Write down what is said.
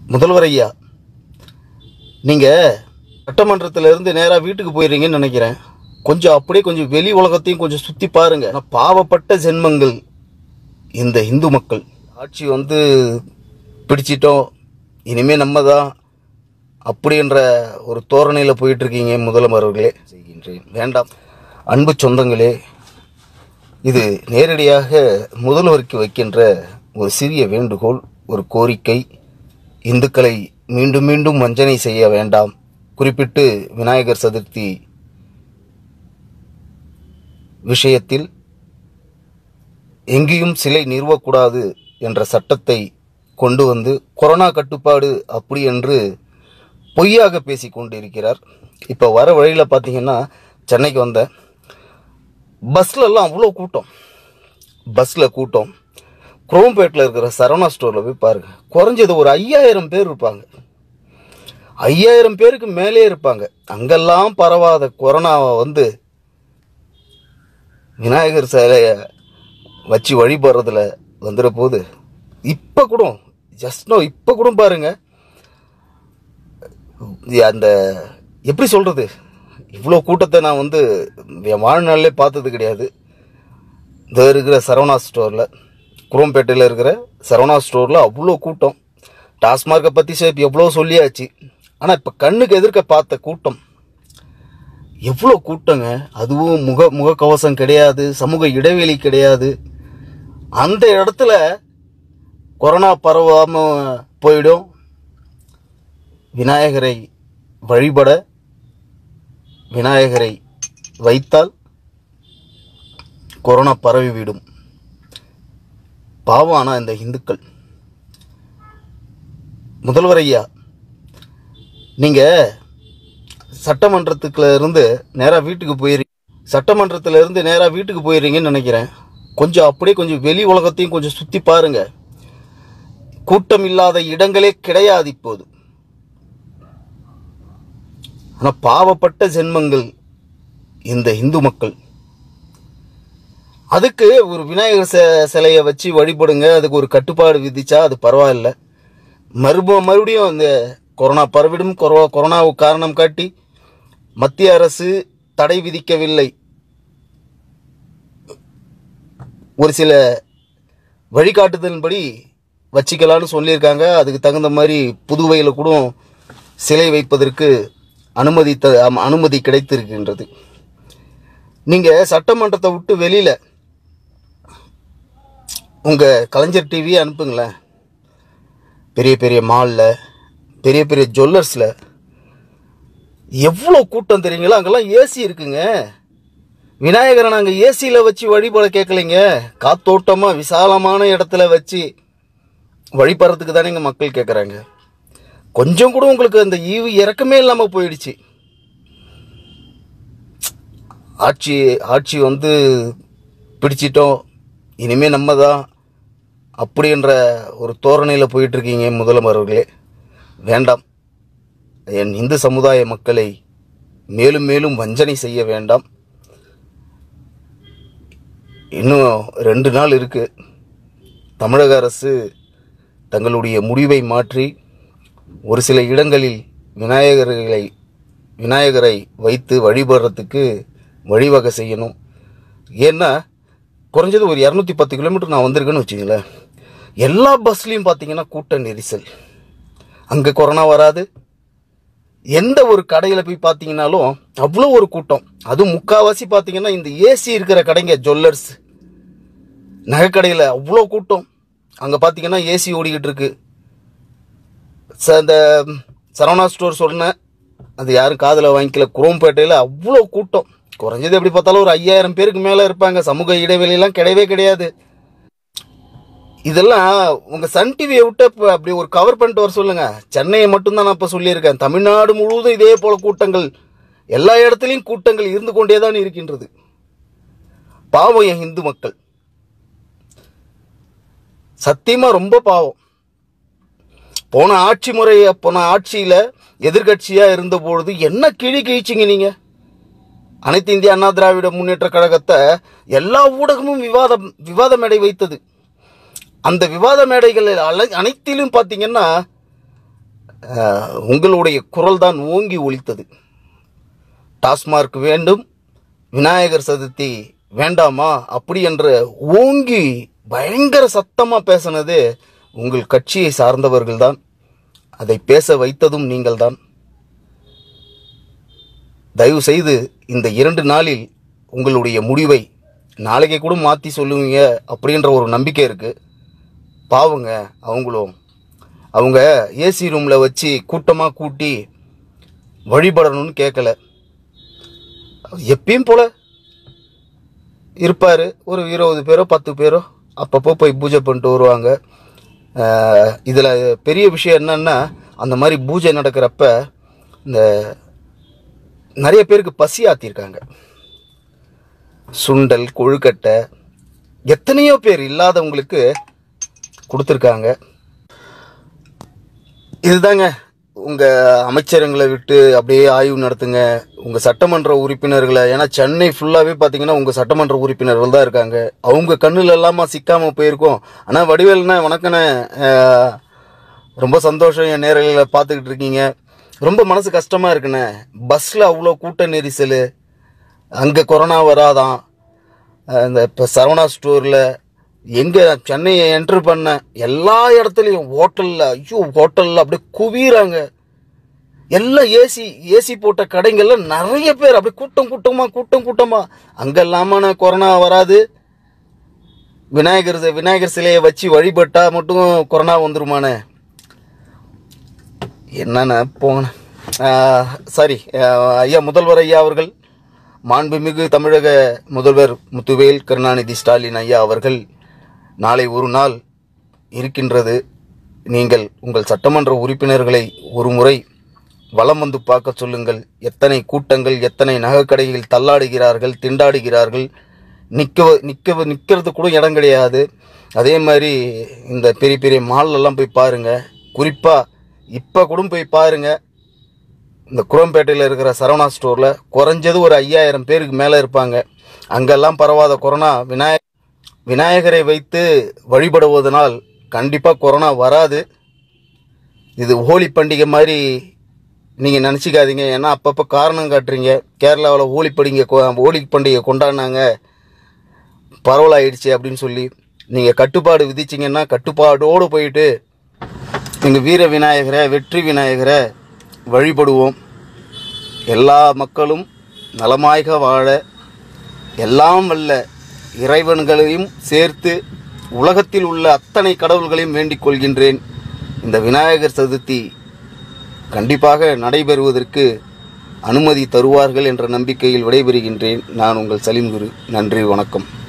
முதல்வர் ஐயா நீங்கள் சட்டமன்றத்துல இருந்து நேராக வீட்டுக்கு போயிடுறீங்கன்னு நினைக்கிறேன் கொஞ்சம் அப்படியே கொஞ்சம் வெளி உலகத்தையும் கொஞ்சம் சுற்றி பாருங்க ஆனா, பாவப்பட்ட ஜென்மங்கள் இந்த இந்து மக்கள் ஆட்சி வந்து பிடிச்சிட்டோம் இனிமே நம்ம தான் அப்படின்ற ஒரு தோரணையில் போயிட்டு இருக்கீங்க முதல்வர் அவர்களே செய்கின்றேன் வேண்டாம் அன்பு சொந்தங்களே இது நேரடியாக முதல்வருக்கு வைக்கின்ற ஒரு சிறிய வேண்டுகோள் ஒரு கோரிக்கை இந்துக்களை மீண்டும் மீண்டும் வஞ்சனை செய்ய வேண்டாம் குறிப்பிட்டு விநாயகர் சதுர்த்தி விஷயத்தில் எங்கேயும் சிலை நிறுவக்கூடாது என்ற சட்டத்தை கொண்டு வந்து கொரோனா கட்டுப்பாடு அப்படி என்று பொய்யாக பேசிக் கொண்டிருக்கிறார் இப்போ வர வழியில் பார்த்தீங்கன்னா சென்னைக்கு வந்த பஸ்லலாம் அவ்வளோ கூட்டம் பஸ்ஸில் கூட்டம் குரோம்பேட்டில் இருக்கிற சரவணா ஸ்டோரில் போய் பாருங்க குறைஞ்சது ஒரு ஐயாயிரம் பேர் இருப்பாங்க ஐயாயிரம் பேருக்கு மேலே இருப்பாங்க அங்கெல்லாம் பரவாத கொரோனாவை வந்து விநாயகர் சிலையை வச்சு வழிபடுறதுல வந்துட போது இப்போ கூட ஜஸ்ட் நோ இப்போ கூட பாருங்க இது அந்த எப்படி சொல்கிறது இவ்வளோ கூட்டத்தை நான் வந்து என் வாழ்நாளிலே பார்த்தது கிடையாது இந்த இருக்கிற சரவணா ஸ்டோரில் குரோம்பேட்டையில் இருக்கிற சரவணா ஸ்டோரில் அவ்வளோ கூட்டம் டாஸ்மார்க்கை பற்றி இப்போ எவ்வளோ சொல்லியாச்சு ஆனால் இப்போ கண்ணுக்கு எதிர்க்க பார்த்த கூட்டம் எவ்வளோ கூட்டங்க அதுவும் முக முகக்கவசம் கிடையாது சமூக இடைவெளி கிடையாது அந்த இடத்துல கொரோனா பரவாம போயிடும் விநாயகரை வழிபட விநாயகரை வைத்தால் கொரோனா பரவிவிடும் பாவம் ஆனா இந்த இந்துக்கள் முதல்வர் ஐயா நீங்க சட்டமன்றத்துக்குள்ள இருந்து நேரா வீட்டுக்கு போயிரு சட்டமன்றத்துல இருந்து நேரா வீட்டுக்கு போயிடுறீங்கன்னு நினைக்கிறேன் கொஞ்சம் அப்படியே கொஞ்சம் வெளி உலகத்தையும் கொஞ்சம் சுத்தி பாருங்க கூட்டம் இல்லாத இடங்களே கிடையாது இப்போது ஆனா பாவப்பட்ட ஜென்மங்கள் இந்த இந்து மக்கள் அதுக்கு ஒரு விநாயகர் ச- சிலையை வச்சு வழிபடுங்க அதுக்கு ஒரு கட்டுப்பாடு விதிச்சா அது பரவாயில்ல மறுப மறுபடியும் அந்த கொரோனா பரவிடும் கொரோ கொரோனாவுக்கு காரணம் காட்டி மத்திய அரசு தடை விதிக்கவில்லை ஒரு சில வழிகாட்டுதலின்படி வச்சிக்கலாம்னு சொல்லியிருக்காங்க அதுக்கு தகுந்த மாதிரி புதுவையில் கூட சிலை வைப்பதற்கு அனுமதி த அம்- அனுமதி கிடைத்திருக்கின்றது நீங்கள் சட்டமன்றத்தை விட்டு வெளியில் உங்கள் கலைஞர் டிவியை அனுப்புங்களேன் பெரிய பெரிய மாலில் பெரிய பெரிய ஜுவல்லர்ஸில் எவ்வளோ கூட்டம் தெரியுங்களா அங்கெல்லாம் ஏசி இருக்குங்க விநாயகரை நாங்கள் ஏசியில் வச்சு வழிபட கேட்கலைங்க காத்தோட்டமாக விசாலமான இடத்துல வச்சு வழிபடுறதுக்கு தானே இங்கே மக்கள் கேட்குறாங்க கொஞ்சம் கூட உங்களுக்கு அந்த ஈவு இறக்கமே இல்லாமல் போயிடுச்சு ஆட்சி ஆட்சி வந்து பிடிச்சிட்டோம் இனிமே நம்ம தான் அப்படின்ற ஒரு தோரணையில் போயிட்டு இருக்கீங்க முதல்வர் அவர்களே வேண்டாம் என் இந்து சமுதாய மக்களை மேலும் மேலும் வஞ்சனை செய்ய வேண்டாம் இன்னும் ரெண்டு நாள் இருக்கு தமிழக அரசு தங்களுடைய முடிவை மாற்றி ஒரு சில இடங்களில் விநாயகர்களை விநாயகரை வைத்து வழிபடுறதுக்கு வழிவகை செய்யணும் ஏன்னா குறைஞ்சது ஒரு இரநூத்தி பத்து கிலோமீட்டர் நான் வந்திருக்கேன்னு வச்சுங்களேன் எல்லா பஸ்லேயும் பார்த்தீங்கன்னா கூட்ட நெரிசல் அங்கே கொரோனா வராது எந்த ஒரு கடையில் போய் பார்த்தீங்கன்னாலும் அவ்வளோ ஒரு கூட்டம் அதுவும் முக்காவாசி பார்த்தீங்கன்னா இந்த ஏசி இருக்கிற கடைங்க ஜுவல்லர்ஸ் நகைக்கடையில் அவ்வளோ கூட்டம் அங்கே பார்த்தீங்கன்னா ஏசி ஓடிக்கிட்டு இருக்கு ச இந்த சரவணா ஸ்டோர் சொன்னேன் அது யாரும் காதில் வாங்கிக்கல குரோம்பேட்டையில் அவ்வளோ கூட்டம் குறைஞ்சது எப்படி பார்த்தாலும் ஒரு ஐயாயிரம் பேருக்கு மேலே இருப்பாங்க சமூக இடைவெளியெல்லாம் கிடையவே கிடையாது இதெல்லாம் உங்க சன் டிவியை விட்டு இப்ப அப்படி ஒரு கவர் பண்ணிட்டு வர சொல்லுங்க சென்னையை மட்டும்தான் நான் இப்ப சொல்லியிருக்கேன் தமிழ்நாடு முழுவதும் இதே போல கூட்டங்கள் எல்லா இடத்துலையும் கூட்டங்கள் இருந்து கொண்டே தான் இருக்கின்றது பாவம் என் இந்து மக்கள் சத்தியமா ரொம்ப பாவம் போன ஆட்சி முறைய போன ஆட்சியில எதிர்கட்சியா இருந்த பொழுது என்ன கிழி கிழிச்சிங்க நீங்க அனைத்து இந்திய அண்ணா திராவிட முன்னேற்ற கழகத்தை எல்லா ஊடகமும் விவாதம் விவாத மேடை வைத்தது அந்த விவாத மேடைகள் அல- அனைத்திலும் பார்த்தீங்கன்னா அஹ், உங்களுடைய குரல் தான் ஓங்கி ஒலித்தது டாஸ்மார்க் வேண்டும் விநாயகர் சதுர்த்தி வேண்டாமா அப்படி என்ற ஓங்கி பயங்கர சத்தமா பேசினது உங்கள் கட்சியை சார்ந்தவர்கள்தான் அதை பேச வைத்ததும் நீங்கள்தான் தயவு செய்து இந்த இரண்டு நாளில் உங்களுடைய முடிவை நாளைக்கு கூட மாற்றி சொல்லுவீங்க அப்படின்ற ஒரு நம்பிக்கை இருக்கு பாவங்க அவங்களும் அவங்க ஏசி ரூமில் வச்சு கூட்டமாக கூட்டி வழிபடணும்னு கேட்கல எப்பயும் போல இருப்பார் ஒரு இருபது பேரோ பத்து பேரோ அப்பப்போ போய் பூஜை பண்ணிட்டு வருவாங்க இதில் பெரிய விஷயம் என்னன்னா அந்த மாதிரி பூஜை நடக்கிறப்ப இந்த நிறைய பேருக்கு பசி ஆத்திருக்காங்க சுண்டல் கொழுக்கட்டை எத்தனையோ பேர் இல்லாதவங்களுக்கு கொடுத்துருக்காங்க இதுதாங்க உங்க அமைச்சரங்களை விட்டு அப்படியே ஆய்வு நடத்துங்க உங்க சட்டமன்ற உறுப்பினர்களை ஏன்னா சென்னை ஃபுல்லாவே பாத்தீங்கன்னா உங்க சட்டமன்ற உறுப்பினர்கள் தான் இருக்காங்க அவங்க கண்ணுல எல்லாமா சிக்காம போயிருக்கோம் ஆனா வடிவேல்னா வணக்கண்ணே அஹ், ரொம்ப சந்தோஷம் என் நேரலையில் பார்த்துக்கிட்டு இருக்கீங்க ரொம்ப மனசு கஷ்டமா இருக்குண்ணே பஸ்ல அவ்வளோ கூட்ட நெரிசல் அங்கே கொரோனா வராதான் அஹ் இந்த இப்போ சரவணா ஸ்டோரில் எங்கே சென்னையை என்ட்ரு பண்ண எல்லா இடத்துலையும் ஹோட்டலில் ஐயோ ஹோட்டலில் அப்படியே குவிறாங்க எல்லாம் ஏசி ஏசி போட்ட கடைங்கள்ல நிறைய பேர் அப்படியே கூட்டம் கூட்டமா கூட்டம் கூட்டமா அங்கே இல்லாமல் கொரோனா வராது விநாயகர் விநாயகர் சிலையை வச்சு வழிபட்டா மட்டும் கொரோனா வந்துருமானே என்னண்ணே போங்கண்ணே சாரி ஐயா முதல்வர் ஐயா அவர்கள் மாண்புமிகு தமிழக முதல்வர் முத்துவேல் கருணாநிதி ஸ்டாலின் ஐயா அவர்கள் நாளை ஒரு நாள் இருக்கின்றது நீங்கள் உங்கள் சட்டமன்ற உறுப்பினர்களை ஒரு முறை வலம் வந்து பார்க்க சொல்லுங்கள் எத்தனை கூட்டங்கள் எத்தனை நகைக்கடைகளில் தள்ளாடுகிறார்கள் திண்டாடுகிறார்கள் நிற்க நிற்க நிற்கிறது கூட இடம் கிடையாது அதே மாதிரி இந்த பெரிய பெரிய மால்ல எல்லாம் போய் பாருங்க குறிப்பாக இப்போ கூட போய் பாருங்க இந்த குரோம்பேட்டையில் இருக்கிற சரவணா ஸ்டோரில் குறைஞ்சது ஒரு ஐயாயிரம் பேருக்கு மேலே இருப்பாங்க அங்கெல்லாம் பரவாத கொரோனா விநாய விநாயகரை வைத்து வழிபடுவதனால் கண்டிப்பாக கொரோனா வராது இது ஹோலி பண்டிகை மாதிரி நீங்கள் நினச்சிக்காதீங்க ஏன்னா அப்பப்போ காரணம் காட்டுறீங்க கேரளாவில் ஹோலி பண்டிகை கொ- ஹோலி பண்டிகை கொண்டாடினாங்க பரவலாயிடுச்சு அப்படின்னு சொல்லி நீங்கள் கட்டுப்பாடு விதிச்சிங்கன்னா கட்டுப்பாடோடு போயிட்டு எங்கள் வீர விநாயகரை வெற்றி விநாயகரை வழிபடுவோம் எல்லா மக்களும் நலமாய்க வாழ எல்லாம் வல்ல இறைவன்களையும் சேர்த்து உலகத்தில் உள்ள அத்தனை கடவுள்களையும் வேண்டிக் கொள்கின்றேன் இந்த விநாயகர் சதுர்த்தி கண்டிப்பாக நடைபெறுவதற்கு அனுமதி தருவார்கள் என்ற நம்பிக்கையில் விடைபெறுகின்றேன் நான் உங்கள் சலீம் குரு நன்றி வணக்கம்